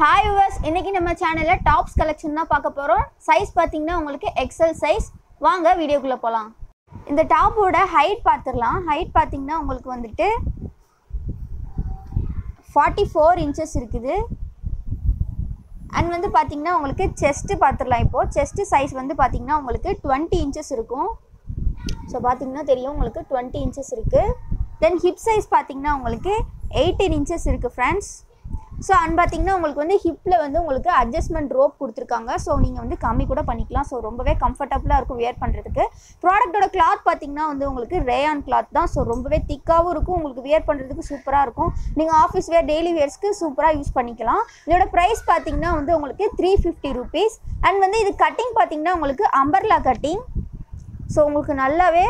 hi viewers இன்னைக்கு நம்ம சேனலில் டாப்ஸ் கலெக்ஷன் தான் பார்க்க போகிறோம் சைஸ் பார்த்தீங்கன்னா உங்களுக்கு எக்ஸல் சைஸ் வாங்க வீடியோக்குள்ளே போகலாம் இந்த டாப்போட ஹைட் பார்த்துடலாம் ஹைட் பார்த்தீங்கன்னா உங்களுக்கு வந்துட்டு ஃபார்ட்டி ஃபோர் இன்ச்சஸ் இருக்குது அண்ட் வந்து பார்த்தீங்கன்னா உங்களுக்கு செஸ்ட்டு பார்த்துடலாம் இப்போது செஸ்ட்டு சைஸ் வந்து பார்த்தீங்கன்னா உங்களுக்கு டுவெண்ட்டி இன்ச்சஸ் இருக்கும் ஸோ பார்த்தீங்கன்னா தெரியும் உங்களுக்கு டுவெண்ட்டி இன்ச்சஸ் இருக்குது தென் ஹிப் சைஸ் பார்த்தீங்கன்னா உங்களுக்கு எயிட்டீன் இன்ச்சஸ் இருக்குது ஃப்ரெண்ட்ஸ் ஸோ அண்ட் பார்த்தீங்கன்னா உங்களுக்கு வந்து ஹிப்பில் வந்து உங்களுக்கு அட்ஜஸ்ட்மெண்ட் ரோப் கொடுத்துருக்காங்க ஸோ நீங்கள் வந்து கம்மி கூட பண்ணிக்கலாம் ஸோ ரொம்பவே கம்ஃபர்டபுளாக இருக்கும் வியர் பண்ணுறதுக்கு ப்ராடக்ட்டோட கிளாத் பார்த்தீங்கன்னா வந்து உங்களுக்கு ரேயான் கிளாத் தான் ஸோ ரொம்பவே திக்காகவும் இருக்கும் உங்களுக்கு வியர் பண்ணுறதுக்கு சூப்பராக இருக்கும் நீங்கள் ஆஃபீஸ் வேர் டெய்லி வேர்ஸ்க்கு சூப்பராக யூஸ் பண்ணிக்கலாம் இதோட ப்ரைஸ் பார்த்தீங்கன்னா வந்து உங்களுக்கு த்ரீ ஃபிஃப்டி ருபீஸ் அண்ட் வந்து இது கட்டிங் பார்த்தீங்கன்னா உங்களுக்கு அம்பர்லா கட்டிங் ஸோ உங்களுக்கு நல்லாவே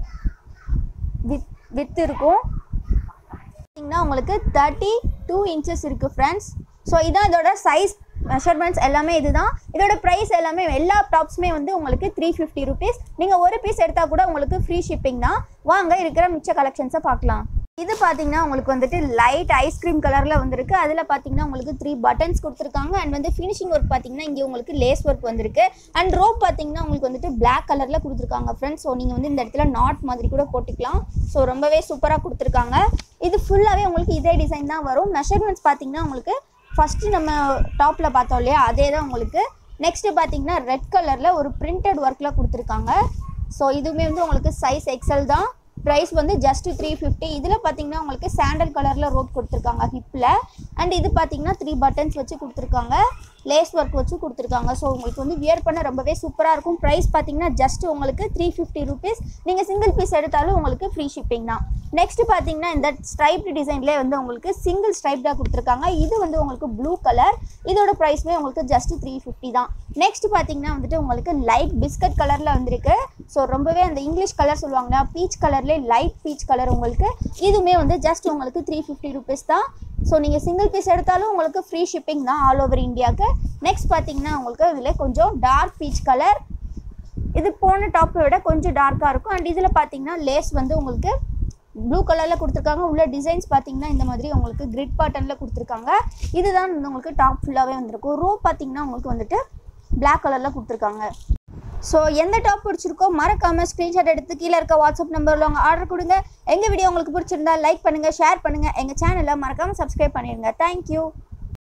வித் வித் இருக்கும் பார்த்தீங்கன்னா உங்களுக்கு தேர்ட்டி டூ இன்ச்சஸ் இருக்குது ஃப்ரெண்ட்ஸ் ஸோ இதான் இதோட சைஸ் மெஷர்மெண்ட்ஸ் எல்லாமே இதுதான் இதோட ப்ரைஸ் எல்லாமே எல்லா டாப்ஸுமே வந்து உங்களுக்கு த்ரீ ஃபிஃப்டி ருபீஸ் நீங்கள் ஒரு பீஸ் எடுத்தால் கூட உங்களுக்கு ஃப்ரீ ஷிப்பிங் தான் வாங்க இருக்கிற மிச்ச கலெக்ஷன்ஸை பார்க்கலாம் இது பார்த்தீங்கன்னா உங்களுக்கு வந்துட்டு லைட் ஐஸ்கிரீம் கலரில் வந்திருக்கு அதில் பார்த்தீங்கன்னா உங்களுக்கு த்ரீ பட்டன்ஸ் கொடுத்துருக்காங்க அண்ட் வந்து ஃபினிஷிங் ஒர்க் பார்த்தீங்கன்னா இங்கே உங்களுக்கு லேஸ் ஒர்க் வந்திருக்கு அண்ட் ரோப் பார்த்தீங்கன்னா உங்களுக்கு வந்துட்டு பிளாக் கலரில் கொடுத்துருக்காங்க ஃப்ரெண்ட்ஸ் ஸோ நீங்கள் வந்து இந்த இடத்துல நாட் மாதிரி கூட போட்டுக்கலாம் ஸோ ரொம்பவே சூப்பராக கொடுத்துருக்காங்க இது ஃபுல்லாகவே உங்களுக்கு இதே டிசைன் தான் வரும் மெஷர்மெண்ட்ஸ் பார்த்தீங்கன்னா உங்களுக்கு ஃபஸ்ட்டு நம்ம டாப்பில் பார்த்தோம் இல்லையா அதே தான் உங்களுக்கு நெக்ஸ்ட்டு பார்த்தீங்கன்னா ரெட் கலரில் ஒரு பிரிண்டட் ஒர்க்கில் கொடுத்துருக்காங்க ஸோ இதுவுமே வந்து உங்களுக்கு சைஸ் எக்ஸல் தான் ப்ரைஸ் வந்து ஜஸ்ட் த்ரீ ஃபிஃப்டி இதில் பார்த்தீங்கன்னா உங்களுக்கு சாண்டல் கலரில் ரோப் கொடுத்துருக்காங்க ஹிப்பில் அண்ட் இது பார்த்தீங்கன்னா த்ரீ பட்டன்ஸ் வச்சு கொடுத்துருக்காங்க லேஸ் ஒர்க் வச்சு கொடுத்துருக்காங்க ஸோ உங்களுக்கு வந்து வியர் பண்ண ரொம்பவே சூப்பராக இருக்கும் ப்ரைஸ் பார்த்தீங்கன்னா ஜஸ்ட் உங்களுக்கு த்ரீ ஃபிஃப்டி ருபீஸ் நீங்கள் சிங்கிள் பீஸ் எடுத்தாலும் உங்களுக்கு ஃப்ரீ ஷிப்பிங் தான் நெக்ஸ்ட் பார்த்தீங்கன்னா இந்த ஸ்ட்ரைப்டு டிசைன்லேயே வந்து உங்களுக்கு சிங்கிள் ஸ்ட்ரைப்டாக கொடுத்துருக்காங்க இது வந்து உங்களுக்கு ப்ளூ கலர் இதோட ப்ரைஸ்மே உங்களுக்கு ஜஸ்ட் த்ரீ ஃபிஃப்டி தான் நெக்ஸ்ட் பார்த்தீங்கன்னா வந்துட்டு உங்களுக்கு லைட் பிஸ்கட் கலரில் வந்திருக்கு ஸோ ரொம்பவே அந்த இங்கிலீஷ் கலர் சொல்லுவாங்கன்னா பீச் கலர்லேயே லைட் பீச் கலர் உங்களுக்கு இதுவுமே வந்து ஜஸ்ட் உங்களுக்கு த்ரீ ஃபிஃப்டி ருபீஸ் தான் ஸோ நீங்கள் சிங்கிள் பீஸ் எடுத்தாலும் உங்களுக்கு ஃப்ரீ ஷிப்பிங் தான் ஆல் ஓவர் இந்தியாவுக்கு நெக்ஸ்ட் பார்த்தீங்கன்னா உங்களுக்கு இதில் கொஞ்சம் டார்க் பீச் கலர் இது போன டாப்பை விட கொஞ்சம் டார்க்காக இருக்கும் அண்ட் இதில் பார்த்தீங்கன்னா லேஸ் வந்து உங்களுக்கு ப்ளூ கலரில் கொடுத்துருக்காங்க உள்ள டிசைன்ஸ் பார்த்தீங்கன்னா இந்த மாதிரி உங்களுக்கு கிரிட் பாட்டனில் கொடுத்துருக்காங்க இதுதான் வந்து உங்களுக்கு டாப் ஃபுல்லாகவே வந்திருக்கும் ரோ பார்த்தீங்கன்னா உங்களுக்கு வந்துட்டு Black கலரில் கொடுத்துருக்காங்க ஸோ எந்த டாப் பிடிச்சிருக்கோ மறக்காமல் ஸ்க்ரீன்ஷாட் எடுத்து கீழே இருக்க வாட்ஸ்அப் நம்பரில் உங்கள் ஆர்டர் கொடுங்க எங்கள் வீடியோ உங்களுக்கு பிடிச்சிருந்தா லைக் பண்ணுங்கள் ஷேர் பண்ணுங்கள் எங்கள் சேனலை மறக்காமல் சப்ஸ்கிரைப் பண்ணிடுங்க தேங்க்யூ